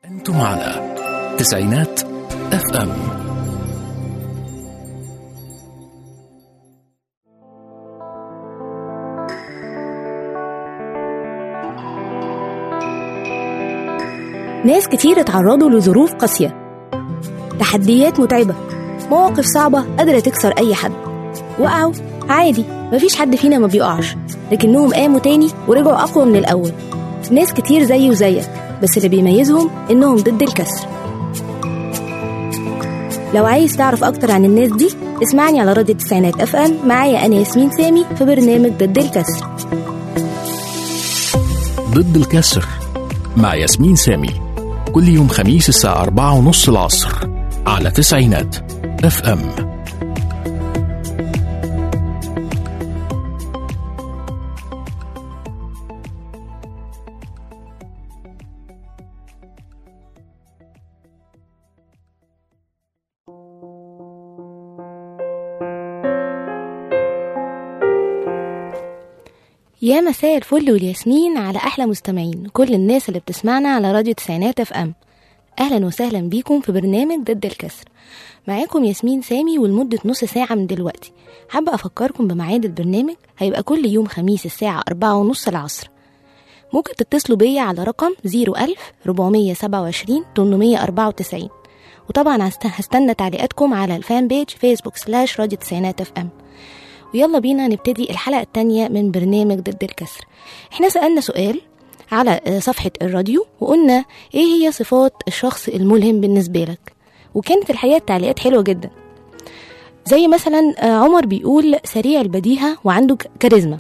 أنتم على تسعينات اف ام ناس كتير اتعرضوا لظروف قاسية تحديات متعبة مواقف صعبة قادرة تكسر أي حد وقعوا عادي مفيش حد فينا ما بيقعش لكنهم قاموا تاني ورجعوا أقوى من الأول ناس كتير زيي وزيك بس اللي بيميزهم إنهم ضد الكسر لو عايز تعرف أكتر عن الناس دي اسمعني على راديو التسعينات اف ام معايا أنا ياسمين سامي في برنامج ضد الكسر ضد الكسر مع ياسمين سامي كل يوم خميس الساعة أربعة ونص العصر على تسعينات اف ام يا مساء الفل والياسمين على احلى مستمعين كل الناس اللي بتسمعنا على راديو تسعينات اف ام اهلا وسهلا بيكم في برنامج ضد الكسر معاكم ياسمين سامي ولمدة نص ساعة من دلوقتي حابة أفكركم بميعاد البرنامج هيبقى كل يوم خميس الساعة أربعة ونص العصر ممكن تتصلوا بيا على رقم زيرو ألف ربعمية سبعة وعشرين تمنمية أربعة وتسعين وطبعا هست- هستنى تعليقاتكم على الفان بيج فيسبوك سلاش راديو تسعينات اف ام ويلا بينا نبتدي الحلقة التانية من برنامج ضد الكسر احنا سألنا سؤال على آه، صفحة الراديو وقلنا ايه هي صفات الشخص الملهم بالنسبة لك وكانت الحقيقة التعليقات حلوة جدا زي مثلا آه، عمر بيقول سريع البديهة وعنده ك- كاريزما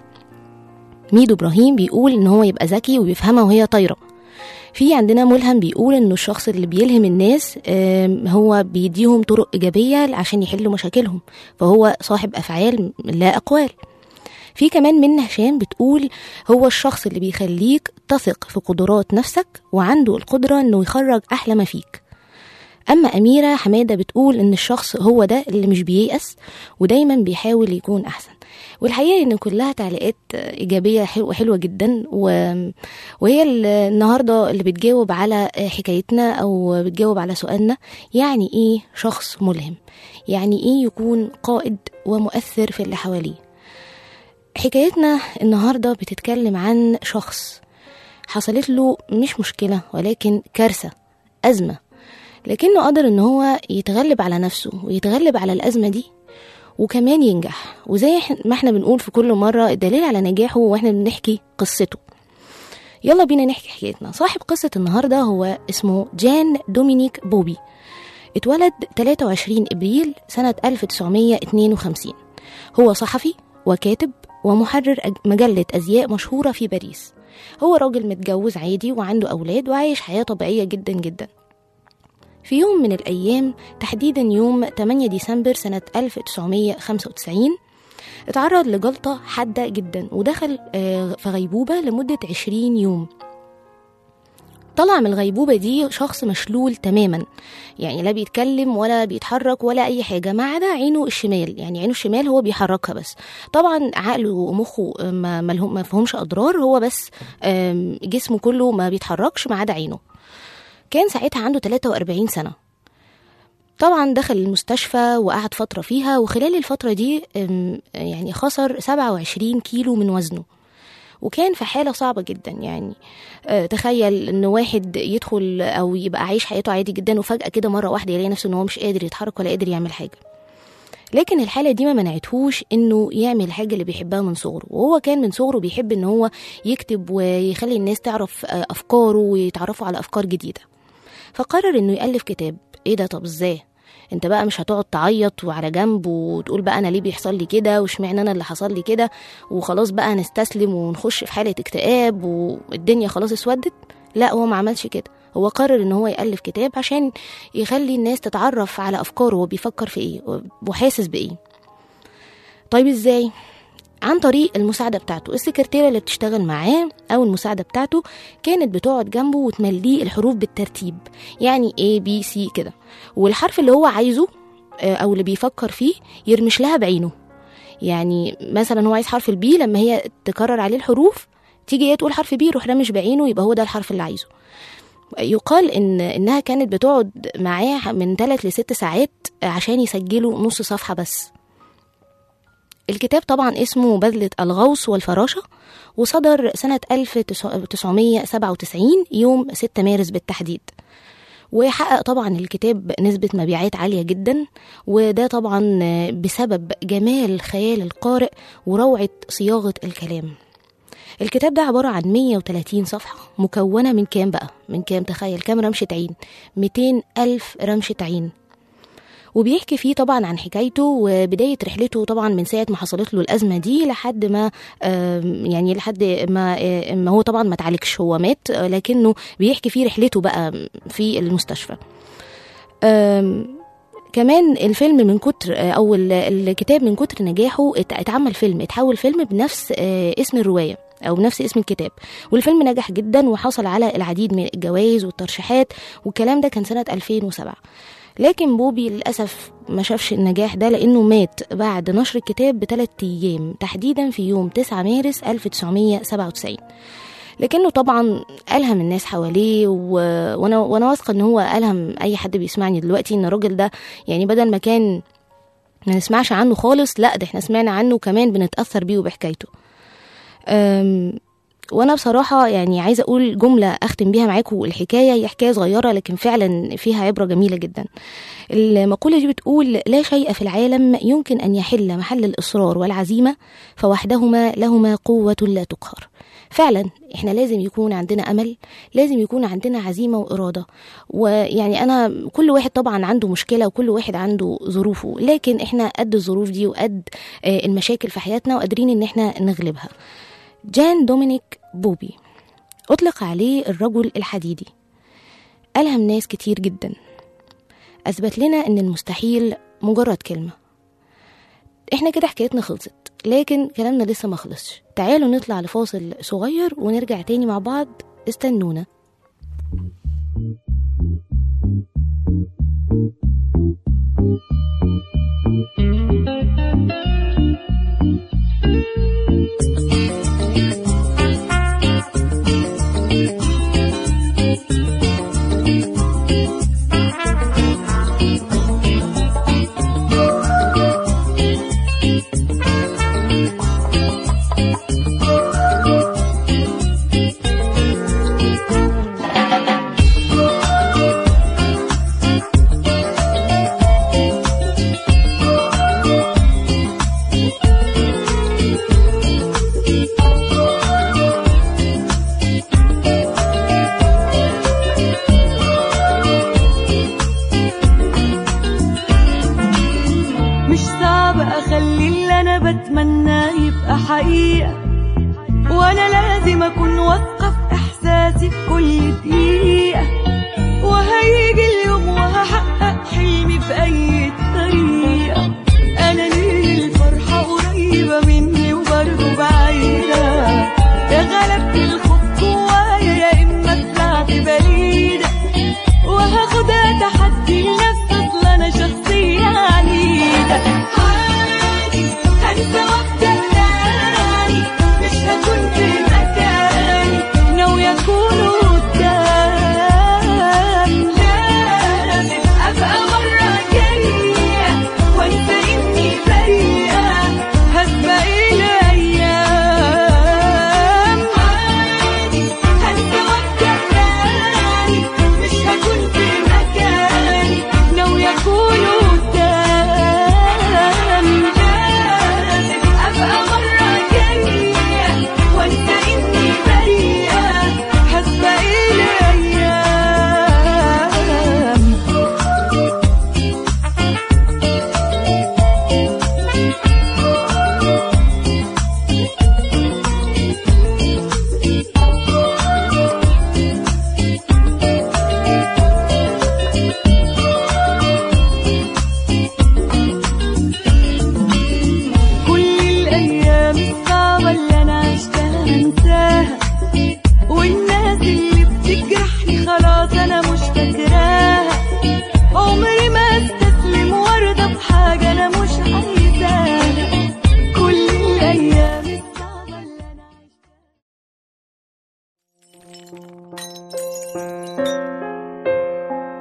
ميدو ابراهيم بيقول ان هو يبقى ذكي وبيفهمها وهي طايرة في عندنا ملهم بيقول انه الشخص اللي بيلهم الناس آم، هو بيديهم طرق ايجابيه عشان يحلوا مشاكلهم فهو صاحب افعال لا اقوال في كمان من هشام بتقول هو الشخص اللي بيخليك تثق في قدرات نفسك وعنده القدره انه يخرج احلى ما فيك اما اميره حماده بتقول ان الشخص هو ده اللي مش بييأس ودايما بيحاول يكون احسن والحقيقه ان كلها تعليقات ايجابيه حلوه حلوه جدا و... وهي ال- النهارده اللي بتجاوب على حكايتنا او بتجاوب على سؤالنا يعني ايه شخص ملهم يعني ايه يكون قائد ومؤثر في اللي حواليه حكايتنا النهارده بتتكلم عن شخص حصلت له مش مشكله ولكن كارثه ازمه لكنه قدر ان هو يتغلب على نفسه ويتغلب على الازمه دي وكمان ينجح وزي إح- ما احنا بنقول في كل مره الدليل على نجاحه واحنا بنحكي قصته يلا بينا نحكي حكايتنا صاحب قصة النهاردة هو اسمه جان دومينيك بوبي اتولد 23 إبريل سنة 1952 هو صحفي وكاتب ومحرر أج- مجلة أزياء مشهورة في باريس هو راجل متجوز عادي وعنده أولاد وعايش حياة طبيعية جدا جدا في يوم من الأيام تحديدا يوم 8 ديسمبر سنة 1995 اتعرض لجلطة حادة جدا ودخل آه، في غيبوبة لمدة 20 يوم طلع من الغيبوبة دي شخص مشلول تماما يعني لا بيتكلم ولا بيتحرك ولا أي حاجة ما عدا عينه الشمال يعني عينه الشمال هو بيحركها بس طبعا عقله ومخه آه، ما ملهم ما فيهمش أضرار هو بس آم، جسمه كله ما بيتحركش ما عدا عينه كان ساعتها عنده 43 سنة طبعا دخل المستشفى وقعد فترة فيها وخلال الفترة دي أم، يعني خسر 27 كيلو من وزنه وكان في حالة صعبة جدا يعني آه، تخيل ان واحد يدخل او يبقى عايش حياته عادي جدا وفجأة كده مرة واحدة يلاقي نفسه ان هو مش قادر يتحرك ولا قادر يعمل حاجة لكن الحالة دي ما منعتهوش انه يعمل الحاجة اللي بيحبها من صغره وهو كان من صغره بيحب ان هو يكتب ويخلي الناس تعرف آه، افكاره ويتعرفوا على افكار جديدة فقرر انه يألف كتاب ايه ده طب ازاي انت بقى مش هتقعد تعيط وعلى جنب وتقول بقى انا ليه بيحصل لي كده واشمعنى انا اللي حصل لي كده وخلاص بقى نستسلم ونخش في حالة اكتئاب والدنيا خلاص اسودت لا هو ما عملش كده هو قرر ان هو يألف كتاب عشان يخلي الناس تتعرف على افكاره وبيفكر في ايه وحاسس بايه طيب ازاي عن طريق المساعدة بتاعته السكرتيرة اللي بتشتغل معاه أو المساعدة بتاعته كانت بتقعد جنبه وتمليه الحروف بالترتيب يعني A B C كده والحرف اللي هو عايزه آه، أو اللي بيفكر فيه يرمش لها بعينه يعني مثلا هو عايز حرف البي لما هي تكرر عليه الحروف تيجي هي تقول حرف بي يروح رامش بعينه يبقى هو ده الحرف اللي عايزه يقال ان انها كانت بتقعد معاه من ثلاث لست ساعات عشان يسجلوا نص صفحه بس الكتاب طبعا اسمه بذلة الغوص والفراشة وصدر سنة 1997 يوم 6 مارس بالتحديد وحقق طبعا الكتاب نسبة مبيعات عالية جدا وده طبعا بسبب جمال خيال القارئ وروعة صياغة الكلام الكتاب ده عبارة عن 130 صفحة مكونة من كام بقى من كام تخيل كام رمشة عين 200 ألف رمشة عين وبيحكي فيه طبعا عن حكايته وبداية رحلته طبعا من ساعة ما حصلت له الأزمة دي لحد ما آم، يعني لحد ما آه، ما هو طبعا ما اتعالجش هو مات آه، لكنه بيحكي فيه رحلته بقى في المستشفى آم، كمان الفيلم من كتر آه، او ال- الكتاب من كتر نجاحه ات- اتعمل فيلم اتحول فيلم بنفس آه، اسم الروايه او بنفس اسم الكتاب والفيلم نجح جدا وحصل على العديد من الجوائز والترشيحات والكلام ده كان سنه 2007 لكن بوبي للأسف ما شافش النجاح ده لأنه مات بعد نشر الكتاب بثلاث أيام تحديدا في يوم 9 مارس 1997 لكنه طبعا ألهم الناس حواليه و... وأنا وأنا واثقة إن هو ألهم أي حد بيسمعني دلوقتي إن الراجل ده يعني بدل ما كان ما نسمعش عنه خالص لا ده احنا سمعنا عنه كمان بنتأثر بيه وبحكايته أم، وانا بصراحه يعني عايزه اقول جمله اختم بيها معاكم الحكايه هي حكايه صغيره لكن فعلا فيها عبره جميله جدا المقوله دي بتقول لا شيء في العالم يمكن ان يحل محل الاصرار والعزيمه فوحدهما لهما قوه لا تقهر فعلا احنا لازم يكون عندنا امل لازم يكون عندنا عزيمه واراده ويعني انا كل واحد طبعا عنده مشكله وكل واحد عنده ظروفه لكن احنا قد الظروف دي وقد آه، المشاكل في حياتنا وقادرين ان احنا نغلبها جان دومينيك بوبي أطلق عليه الرجل الحديدي ألهم ناس كتير جدا أثبت لنا إن المستحيل مجرد كلمة إحنا كده حكايتنا خلصت لكن كلامنا لسه ما خلصش تعالوا نطلع لفاصل صغير ونرجع تاني مع بعض استنونا مش صعب اخلي اللي انا بتمناه يبقى حقيقة وانا لازم اكون واثقة في احساسي في كل دقيقة وهيجي اليوم وهحقق حلمي بأي طريقة انا ليه الفرحة قريبة مني وبرضه بعيدة يا غلبت الخوف جوايا يا اما طلعت بليدة وهاخدها تحدي لنفسي اصل انا شخصية عنيدة عادي هنسى وابدا تاني مش هكون في مكاني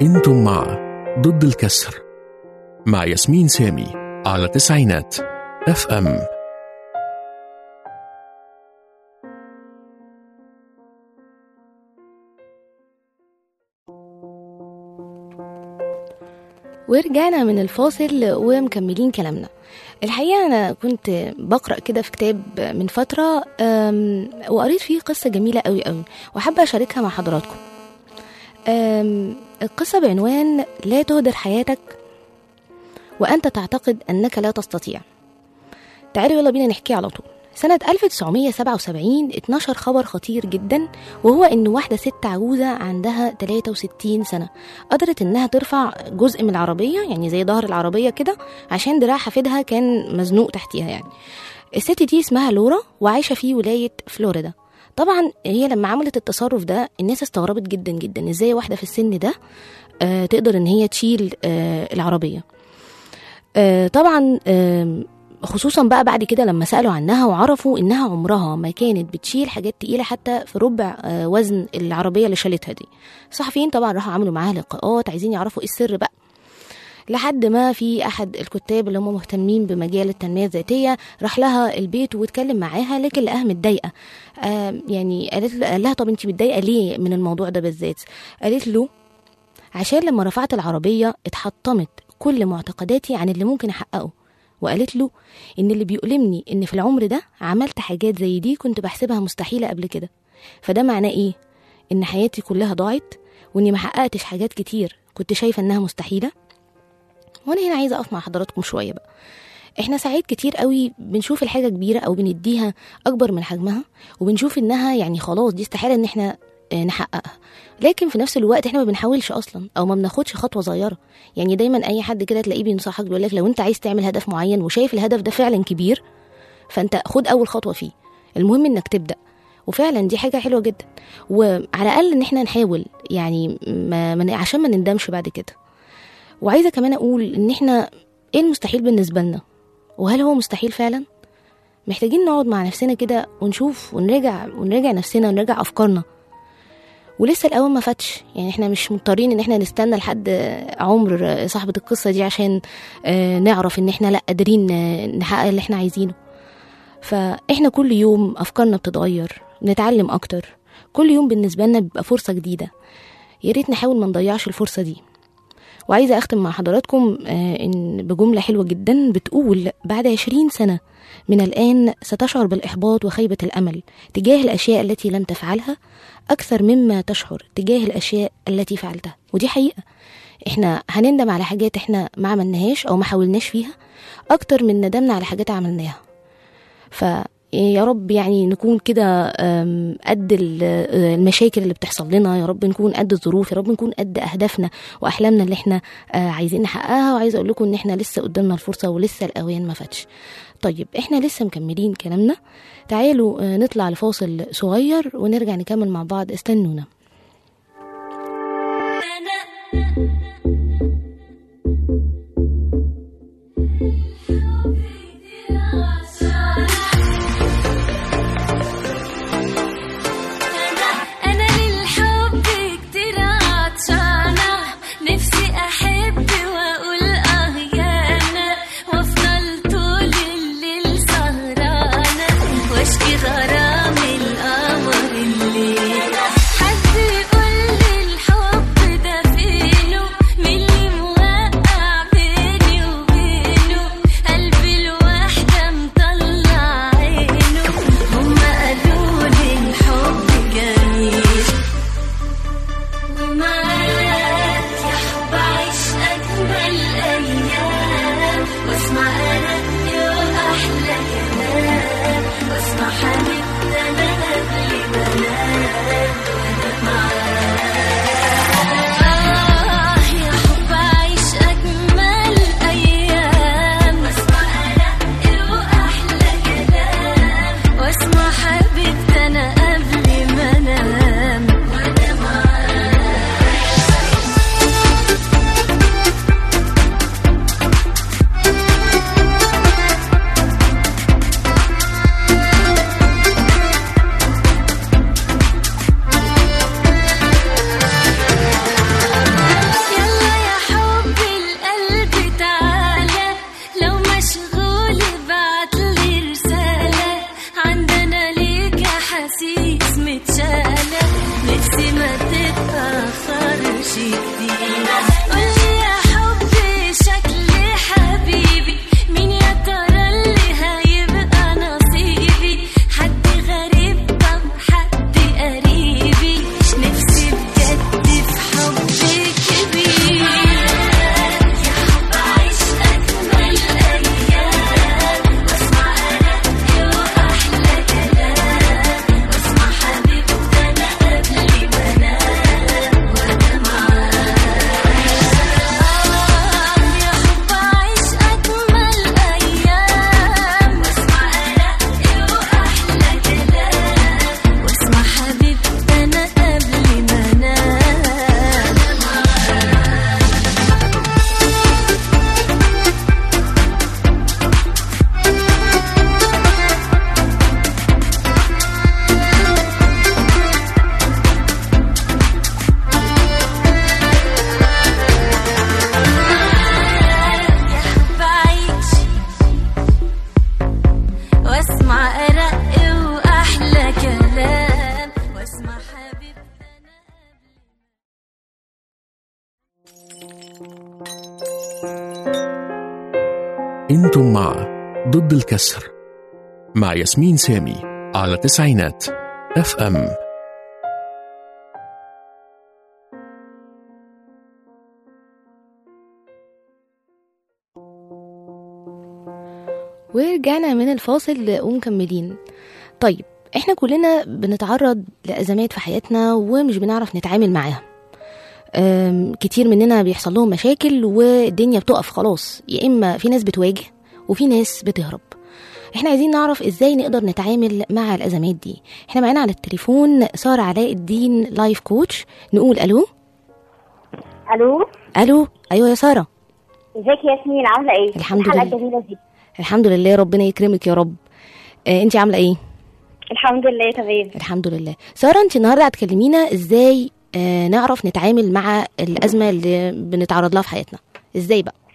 انتم مع ضد الكسر مع ياسمين سامي على تسعينات اف ام ورجعنا من الفاصل ومكملين كلامنا الحقيقة أنا كنت بقرأ كده في كتاب من فترة أم، وقريت فيه قصة جميلة قوي قوي وحابة أشاركها مع حضراتكم أم، القصة بعنوان لا تهدر حياتك وأنت تعتقد أنك لا تستطيع تعالوا يلا بينا نحكي على طول سنة 1977 اتنشر خبر خطير جدا وهو إن واحدة ست عجوزة عندها 63 سنة قدرت إنها ترفع جزء من العربية يعني زي ظهر العربية كده عشان دراع حفيدها كان مزنوق تحتيها يعني الست دي اسمها لورا وعايشة في ولاية فلوريدا طبعا هي لما عملت التصرف ده الناس استغربت جدا جدا ازاي واحدة في السن ده آه تقدر ان هي تشيل آه العربية آه طبعا آم، خصوصا بقى بعد كده لما سألوا عنها وعرفوا إنها عمرها ما كانت بتشيل حاجات تقيلة حتى في ربع آه، وزن العربية اللي شالتها دي الصحفيين طبعا راحوا عملوا معاها لقاءات عايزين يعرفوا إيه السر بقى لحد ما في أحد الكتاب اللي هم مهتمين بمجال التنمية الذاتية راح لها البيت واتكلم معاها لكن لقاها متضايقة آه يعني قالت له- قال لها طب انت متضايقة ليه من الموضوع ده بالذات قالت له عشان لما رفعت العربية اتحطمت كل معتقداتي عن اللي ممكن أحققه وقالت له إن اللي بيؤلمني إن في العمر ده عملت حاجات زي دي كنت بحسبها مستحيلة قبل كده فده معناه إيه؟ إن حياتي كلها ضاعت وإني ما حققتش حاجات كتير كنت شايفة إنها مستحيلة وأنا هنا عايزة أقف مع حضراتكم شوية بقى احنا ساعات كتير قوي بنشوف الحاجة كبيرة او بنديها اكبر من حجمها وبنشوف انها يعني خلاص دي استحالة ان احنا آه، نحققها لكن في نفس الوقت احنا ما بنحاولش اصلا او ما بناخدش خطوة صغيرة يعني دايما اي حد كده تلاقيه بينصحك بيقول لك لو انت عايز تعمل هدف معين وشايف الهدف ده فعلا كبير فانت خد اول خطوة فيه المهم انك تبدأ وفعلا دي حاجة حلوة جدا وعلى الاقل ان احنا نحاول يعني ما ما- عشان ما نندمش بعد كده وعايزة كمان اقول ان احنا ايه المستحيل بالنسبة لنا وهل هو مستحيل فعلا محتاجين نقعد مع نفسنا كده ونشوف ونراجع ونراجع نفسنا ونراجع افكارنا ولسه الاول ما فاتش يعني احنا مش مضطرين ان احنا نستنى لحد عمر صاحبة القصة دي عشان آه، نعرف ان احنا لا قادرين آه، نحقق اللي احنا عايزينه فاحنا كل يوم افكارنا بتتغير نتعلم اكتر كل يوم بالنسبة لنا بيبقى فرصة جديدة يا ريت نحاول ما نضيعش الفرصة دي وعايزة أختم مع حضراتكم آه، إن بجملة حلوة جدا بتقول بعد عشرين سنة من الآن ستشعر بالإحباط وخيبة الأمل تجاه الأشياء التي لم تفعلها أكثر مما تشعر تجاه الأشياء التي فعلتها ودي حقيقة إحنا هنندم على حاجات إحنا ما عملناهاش أو ما حاولناش فيها أكتر من ندمنا على حاجات عملناها ف يا رب يعني نكون كده أم، قد ال- آه، المشاكل اللي بتحصل لنا يا رب نكون قد الظروف يا رب نكون قد اهدافنا واحلامنا اللي احنا آه، عايزين نحققها وعايزه اقول لكم ان احنا لسه قدامنا الفرصه ولسه الاوان ما فاتش طيب احنا لسه مكملين كلامنا تعالوا آه، نطلع لفاصل صغير ونرجع نكمل مع بعض استنونا أنا للحب كتير عطشانة نفسي أحب وأقول آه يا أنا وأفضل طول الليل سهرانة وأشكي غرام القمر الليل حد يقول لي الحب ده فينه انتم مع ضد الكسر مع ياسمين سامي على تسعينات اف ام ورجعنا من الفاصل ومكملين طيب احنا كلنا بنتعرض لأزمات في حياتنا ومش بنعرف نتعامل معاها أم، كتير مننا بيحصل لهم مشاكل والدنيا بتقف خلاص يا إما في ناس بتواجه وفي ناس بتهرب احنا عايزين نعرف ازاي نقدر نتعامل مع الأزمات دي احنا معانا على التليفون سارة علاء الدين لايف كوتش نقول ألو الو ألو أيوة يا سارة ازيك يا ياسمين عامله ايه الحمد الحلقه لله. الجميله دي الحمد لله ربنا يكرمك يا رب اه انت عاملة ايه الحمد لله تمام الحمد لله سارة انت النهاردة هتكلمينا ازاي آه نعرف نتعامل مع الأزمة اللي بنتعرض لها في حياتنا ازاي بقى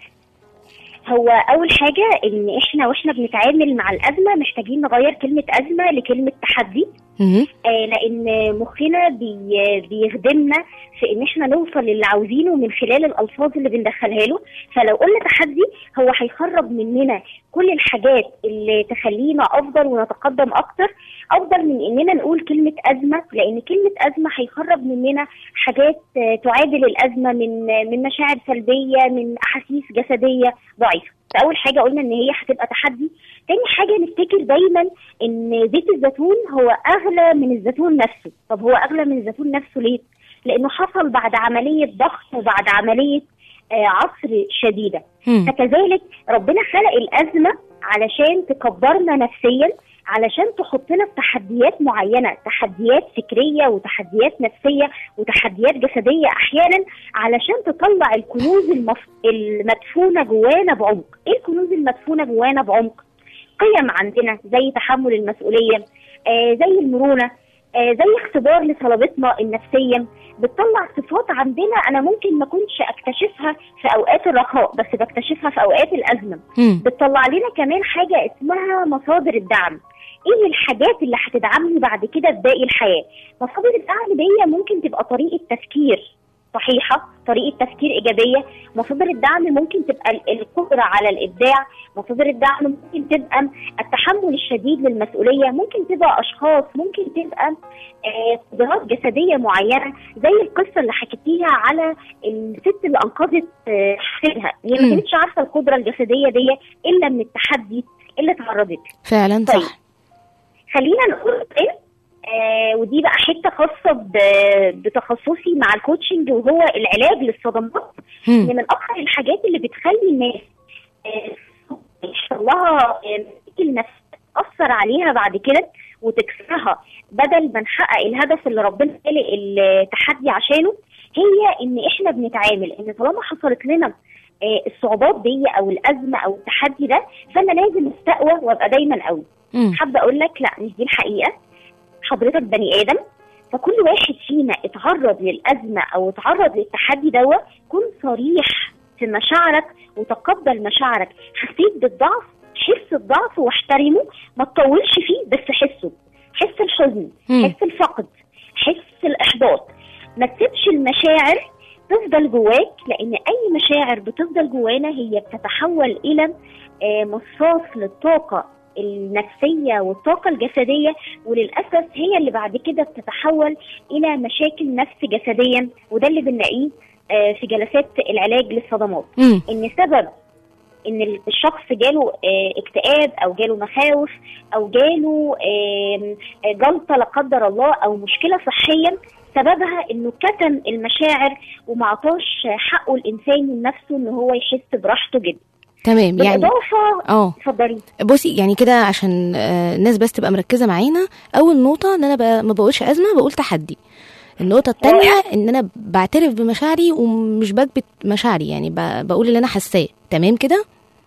هو اول حاجه ان احنا واحنا بنتعامل مع الازمه محتاجين نغير كلمه ازمه لكلمه تحدي مهم. آه لان مخنا بي بيخدمنا في ان احنا نوصل للي عاوزينه من خلال الالفاظ اللي بندخلها له فلو قلنا تحدي هو هيخرج مننا كل الحاجات اللي تخلينا افضل ونتقدم اكتر افضل من اننا نقول كلمه ازمه لان كلمه ازمه هيخرج مننا حاجات آه، تعادل الازمه من آه، من مشاعر سلبيه من احاسيس جسديه ضعيفه فاول حاجه قلنا ان هي هتبقى تحدي تاني حاجه نفتكر دايما ان زيت الزيتون هو اغلى من الزيتون نفسه طب هو اغلى من الزيتون نفسه ليه لانه حصل بعد عمليه ضغط وبعد عمليه آه، عصر شديده مم. فكذلك ربنا خلق الازمه علشان تكبرنا نفسيا علشان تحطنا في تحديات معينه تحديات فكريه وتحديات نفسيه وتحديات جسديه احيانا علشان تطلع الكنوز المف... المدفونه جوانا بعمق ايه الكنوز المدفونه جوانا بعمق قيم عندنا زي تحمل المسؤوليه آه زي المرونه آه زي اختبار لصلابتنا النفسيه بتطلع صفات عندنا انا ممكن ما كنتش اكتشفها في اوقات الرخاء بس بكتشفها في اوقات الازمه مم. بتطلع لنا كمان حاجه اسمها مصادر الدعم ايه الحاجات اللي هتدعمني بعد كده في باقي الحياه مصادر الدعم دي ممكن تبقى طريقه تفكير صحيحه طريقه تفكير ايجابيه مصادر الدعم ممكن تبقى ال- القدره على الابداع مصادر الدعم ممكن تبقى التحمل الشديد للمسؤوليه ممكن تبقى اشخاص ممكن تبقى آه، قدرات جسديه معينه زي القصه اللي حكيتيها على الست اللي انقذت آه، حفيدها هي ما مم. كانتش عارفه القدره الجسديه دي الا من التحدي اللي اتعرضت له. فعلا طيب. صح خلينا نقول إيه؟ آه ودي بقى حته خاصه ب- بتخصصي مع الكوتشنج وهو العلاج للصدمات مم. ان من اكثر الحاجات اللي بتخلي الناس آه، يحصل لها آه، مشاكل نفسيه تاثر عليها بعد كده وتكسرها بدل ما نحقق الهدف اللي ربنا خلق التحدي عشانه هي ان احنا بنتعامل ان طالما حصلت لنا آه، الصعوبات دي او الازمه او التحدي ده فانا لازم استقوى وابقى دايما قوي مم. حابه اقول لك لا مش دي الحقيقه حضرتك بني ادم فكل واحد فينا اتعرض للازمه او اتعرض للتحدي دوا كن صريح في مشاعرك وتقبل مشاعرك حسيت بالضعف حس الضعف واحترمه ما تطولش فيه بس حسه حس الحزن مم. حس الفقد حس الاحباط ما تسيبش المشاعر تفضل جواك لان اي مشاعر بتفضل جوانا هي بتتحول الى آه، مصاص للطاقه النفسيه والطاقه الجسديه وللاسف هي اللي بعد كده بتتحول الى مشاكل نفس جسديا وده اللي بنلاقيه آه، في جلسات العلاج للصدمات مم. ان سبب ان الشخص جاله آه، اكتئاب او جاله مخاوف او جاله آم، آه، جلطه لا قدر الله او مشكله صحيا سببها انه كتم المشاعر وما عطاش حقه الانساني لنفسه ان هو يحس براحته جدا تمام يعني بالاضافه اه اتفضلي بصي يعني كده عشان آه، الناس بس تبقى مركزه معانا اول نقطه ان انا ب- ما بقولش ازمه بقول تحدي النقطة التانية ان انا بعترف بمشاعري ومش بكبت مشاعري يعني ب- بقول اللي انا حاساه تمام كده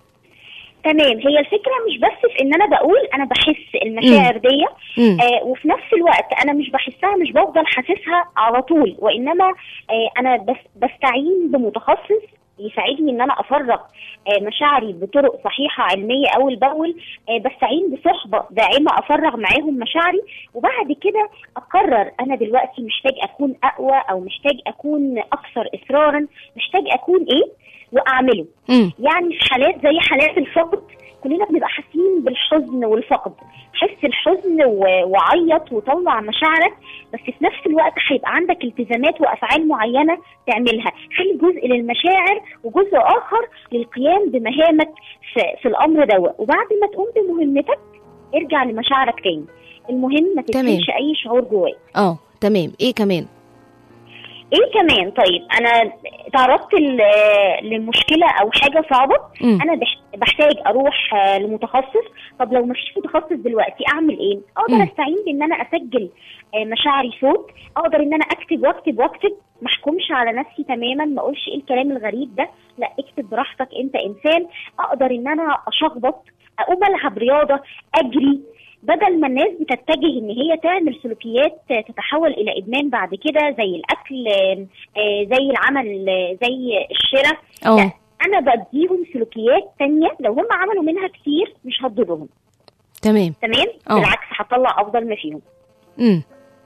تمام هي الفكره مش بس في ان انا بقول انا بحس المشاعر دي مم. آه وفي نفس الوقت انا مش بحسها مش بفضل حاسسها على طول وانما آه انا بس بستعين بمتخصص يساعدني ان انا افرغ آه، مشاعري بطرق صحيحه علميه اول باول آه، بستعين بصحبه داعمه افرغ معاهم مشاعري وبعد كده اقرر انا دلوقتي محتاج اكون اقوى او محتاج اكون اكثر اصرارا محتاج اكون ايه واعمله مم. يعني في حالات زي حالات الفقد كلنا بنبقى حاسين بالحزن والفقد حس الحزن و- وعيط وطلع مشاعرك بس في نفس الوقت هيبقى عندك التزامات وافعال معينه تعملها خلي جزء للمشاعر وجزء اخر للقيام بمهامك في, في الامر دوت وبعد ما تقوم بمهمتك ارجع لمشاعرك تاني المهم ما تمام. تسيبش اي شعور جواك اه تمام ايه كمان ايه كمان طيب انا تعرضت ل- لمشكله او حاجه صعبه مم. انا بح- بحتاج اروح آه، لمتخصص طب لو مفيش متخصص دلوقتي اعمل ايه مم. اقدر استعين بان انا اسجل آه، مشاعري صوت اقدر ان انا اكتب واكتب واكتب ما احكمش على نفسي تماما ما اقولش ايه الكلام الغريب ده لا اكتب براحتك انت انسان اقدر ان انا اشخبط اقوم العب رياضه اجري بدل ما الناس بتتجه ان هي تعمل سلوكيات تتحول الى ادمان بعد كده زي الاكل آه، آه، زي العمل آه، زي الشراء اه لا انا بديهم سلوكيات تانية لو هم عملوا منها كتير مش هتضرهم تمام تمام اه. بالعكس هتطلع افضل ما فيهم امم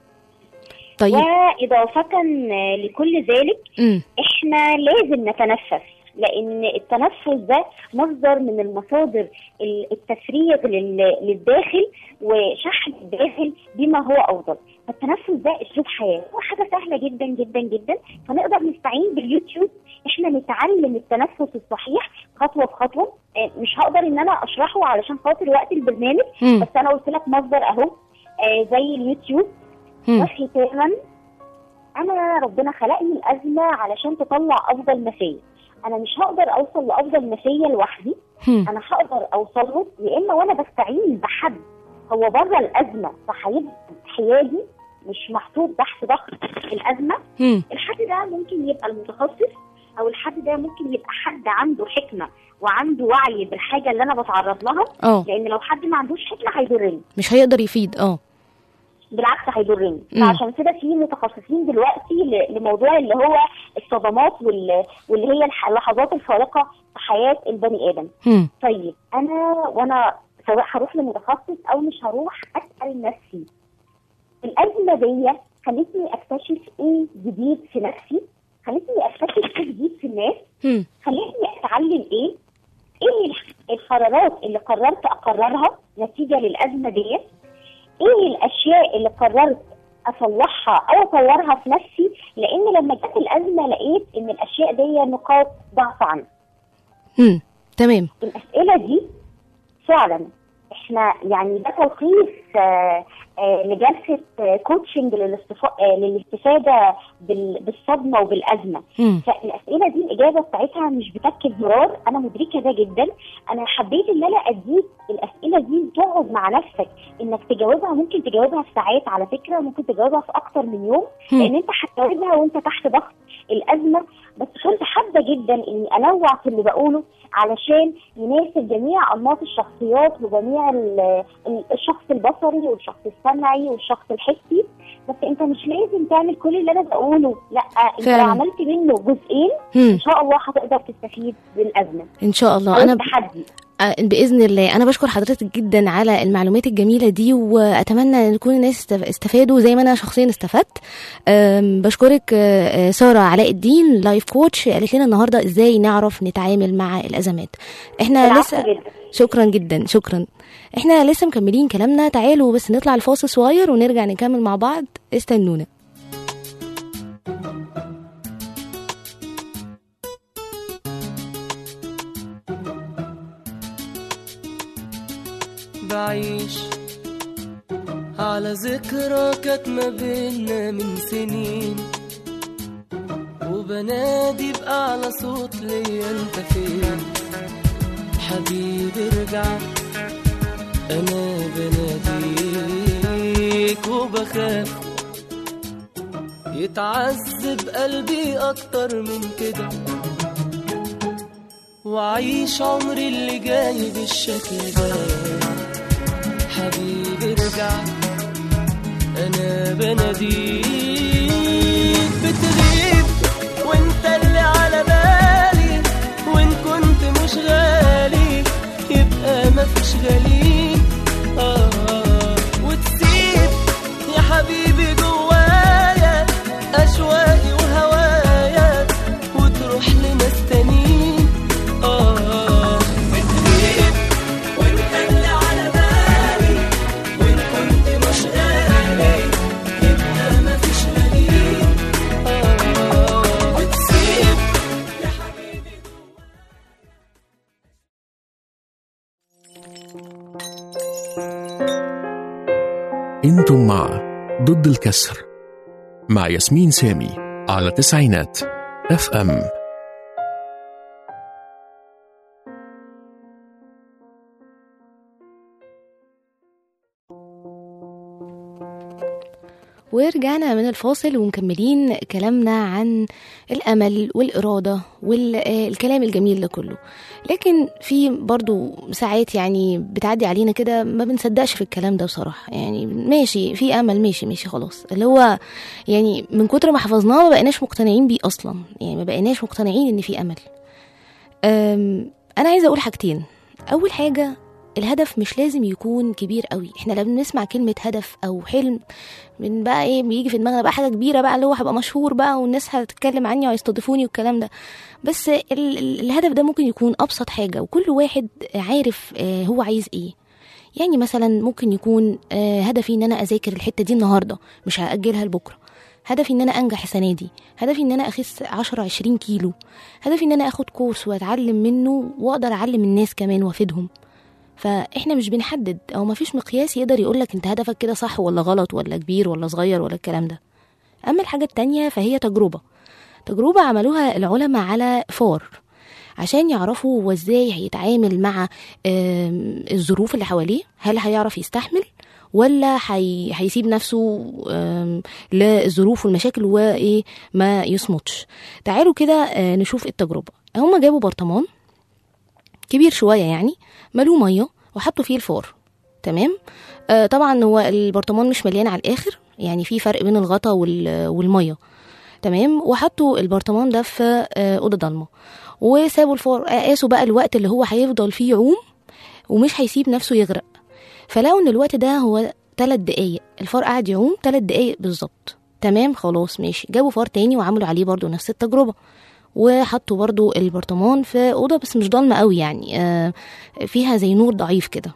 طيب واضافه آه، لكل ذلك امم احنا لازم نتنفس لان التنفس ده مصدر من المصادر ال- التفريغ لل- للداخل وشحن الداخل بما هو افضل فالتنفس ده اسلوب حياه هو حاجه سهله جدا جدا جدا فنقدر نستعين باليوتيوب احنا نتعلم التنفس الصحيح خطوه بخطوه آه، مش هقدر ان انا اشرحه علشان خاطر وقت البرنامج مم. بس انا قلت لك مصدر اهو آه، زي اليوتيوب مم. وختاما انا ربنا خلقني الازمه علشان تطلع افضل ما فيا انا مش هقدر اوصل لافضل ما فيا لوحدي مم. انا هقدر اوصل له يا اما وانا بستعين بحد هو بره الازمه فهيبقى حيادي مش محطوط تحت ضغط الازمه مم. الحد ده ممكن يبقى المتخصص او الحد ده ممكن يبقى حد عنده حكمه وعنده وعي بالحاجه اللي انا بتعرض لها اه لان لو حد ما عندوش حكمه هيضرني مش هيقدر يفيد اه بالعكس هيضرني مم. فعشان كده في متخصصين دلوقتي ل- لموضوع اللي هو الصدمات وال- واللي هي الح- اللحظات الفارقه في حياه البني ادم مم. طيب انا وانا سواء هروح لمتخصص او مش هروح اسال نفسي الازمه دي خلتني اكتشف ايه جديد في نفسي خلتني اكتشف ايه جديد في الناس مم. خلتني اتعلم ايه ايه الح- القرارات اللي قررت اقررها نتيجه للازمه ديت ايه الاشياء اللي قررت اصلحها او اطورها في نفسي لان لما جت الازمه لقيت ان الاشياء دي نقاط ضعف عندي مم. تمام الاسئله دي فعلا احنا يعني ده تلخيص آه، آه، لجلسه آه، كوتشنج للاستفا- آه، للاستفاده بال- بالصدمه وبالازمه مم. فالاسئله دي الاجابه بتاعتها مش بتكه زرار انا مدركه ده جدا انا حبيت ان انا اديك الاسئله دي تقعد مع نفسك انك تجاوبها ممكن تجاوبها في ساعات على فكره ممكن تجاوبها في اكتر من يوم هم. لان انت هتجاوبها وانت تحت ضغط الازمه بس كنت حابه جدا اني انوع في اللي بقوله علشان يناسب جميع انماط الشخصيات وجميع ال- ال- الشخص البصري والشخص السمعي والشخص الحسي بس انت مش لازم تعمل كل اللي انا بقوله لا انت فعلا. لو عملت منه جزئين مم. ان شاء الله هتقدر تستفيد بالازمه ان شاء الله او انا التحدي آه، باذن الله انا بشكر حضرتك جدا على المعلومات الجميله دي واتمنى ان تكون الناس استف- استفادوا زي ما انا شخصيا استفدت آم، بشكرك آه، آه، ساره علاء الدين لايف كوتش قالت لنا النهارده ازاي نعرف نتعامل مع الازمات احنا بالعكس لسه جدا. شكرا جدا شكرا احنا لسه مكملين كلامنا تعالوا بس نطلع الفاصل صغير ونرجع نكمل مع بعض استنونا بعيش على ذكرى كانت ما بينا من سنين وبنادي بأعلى صوت ليا انت فين حبيبي ارجع انا بناديك وبخاف يتعذب قلبي اكتر من كده وعيش عمري اللي جاي بالشكل ده حبيبي ارجع انا بناديك بتغيب وانت اللي على بالي أنتم مع ضد الكسر مع ياسمين سامي على تسعينات اف ام ورجعنا من الفاصل ومكملين كلامنا عن الأمل والإرادة والكلام الجميل ده كله لكن في برضو ساعات يعني بتعدي علينا كده ما بنصدقش في الكلام ده بصراحة يعني ماشي في أمل ماشي ماشي خلاص اللي هو يعني من كتر ما حفظناه ما بقيناش مقتنعين بيه أصلا يعني ما بقيناش مقتنعين إن في أمل أم، أنا عايزة أقول حاجتين أول حاجة الهدف مش لازم يكون كبير قوي احنا لما بنسمع كلمة هدف او حلم من بقى ايه بيجي في دماغنا بقى حاجة كبيرة بقى اللي هو هبقى مشهور بقى والناس هتتكلم عني ويستضيفوني والكلام ده بس ال- ال- الهدف ده ممكن يكون ابسط حاجة وكل واحد عارف آه، هو عايز ايه يعني مثلا ممكن يكون آه، هدفي ان انا اذاكر الحتة دي النهاردة مش هأجلها لبكرة هدفي ان انا انجح السنه دي هدفي ان انا اخس 10 20 كيلو هدفي ان انا اخد كورس واتعلم منه واقدر اعلم الناس كمان وافيدهم فاحنا مش بنحدد او مفيش مقياس يقدر يقولك انت هدفك كده صح ولا غلط ولا كبير ولا صغير ولا الكلام ده اما الحاجه التانية فهي تجربه تجربه عملوها العلماء على فار عشان يعرفوا هو ازاي هيتعامل مع آم، الظروف اللي حواليه هل هيعرف يستحمل ولا هي... هيسيب نفسه آم، للظروف والمشاكل وايه ما يصمتش تعالوا كده آه، نشوف التجربه هما جابوا برطمان كبير شويه يعني ملوه ميه وحطوا فيه الفار تمام آه طبعا هو البرطمان مش مليان على الاخر يعني في فرق بين الغطا وال- والميه تمام وحطوا البرطمان ده في آه، اوضه ضلمه وسابوا الفار آه، قاسوا بقى الوقت اللي هو هيفضل فيه يعوم ومش هيسيب نفسه يغرق فلقوا ان الوقت ده هو ثلاث دقايق الفار قعد يعوم ثلاث دقايق بالظبط تمام خلاص ماشي جابوا فار تاني وعملوا عليه برضو نفس التجربه وحطوا برضو البرطمان في اوضه بس مش ضلمه قوي يعني آه فيها زي نور ضعيف كده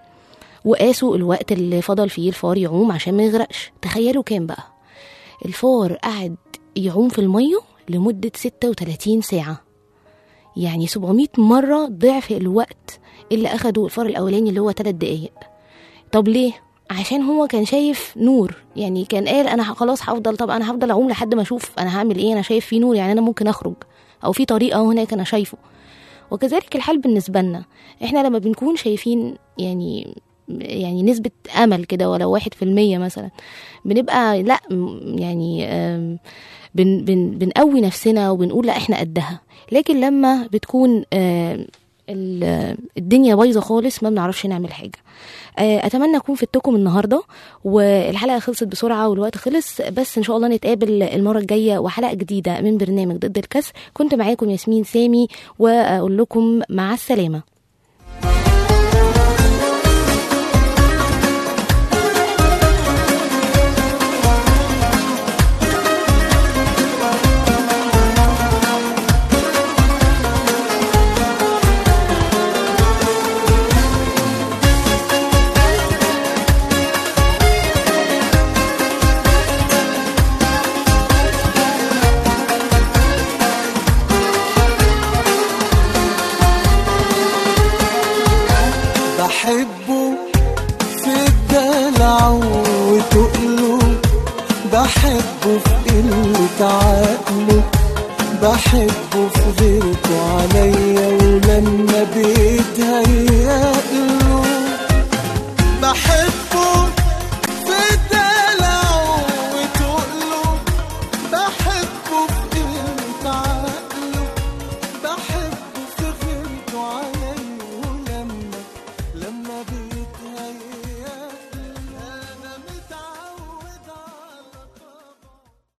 وقاسوا الوقت اللي فضل فيه الفار يعوم عشان ما يغرقش تخيلوا كام بقى الفار قعد يعوم في الميه لمده 36 ساعه يعني 700 مره ضعف الوقت اللي اخده الفار الاولاني اللي هو 3 دقايق طب ليه عشان هو كان شايف نور يعني كان قال انا خلاص هفضل طب انا هفضل اعوم لحد ما اشوف انا هعمل ايه انا شايف في نور يعني انا ممكن اخرج او في طريقه هناك انا شايفه وكذلك الحال بالنسبه لنا احنا لما بنكون شايفين يعني يعني نسبة أمل كده ولو واحد في المية مثلا بنبقى لا م- يعني آم، بن بن بنقوي نفسنا وبنقول لا احنا قدها لكن لما بتكون آم، ال- الدنيا بايظة خالص ما بنعرفش نعمل حاجة آه، اتمنى اكون فدتكم النهارده والحلقه خلصت بسرعه والوقت خلص بس ان شاء الله نتقابل المره الجايه وحلقه جديده من برنامج ضد الكسر كنت معاكم ياسمين سامي واقول لكم مع السلامه بحبه في الدلع وتقله بحبه في قلة عقله بحبه في غيرته عليا ولما بيتهيأله بحبه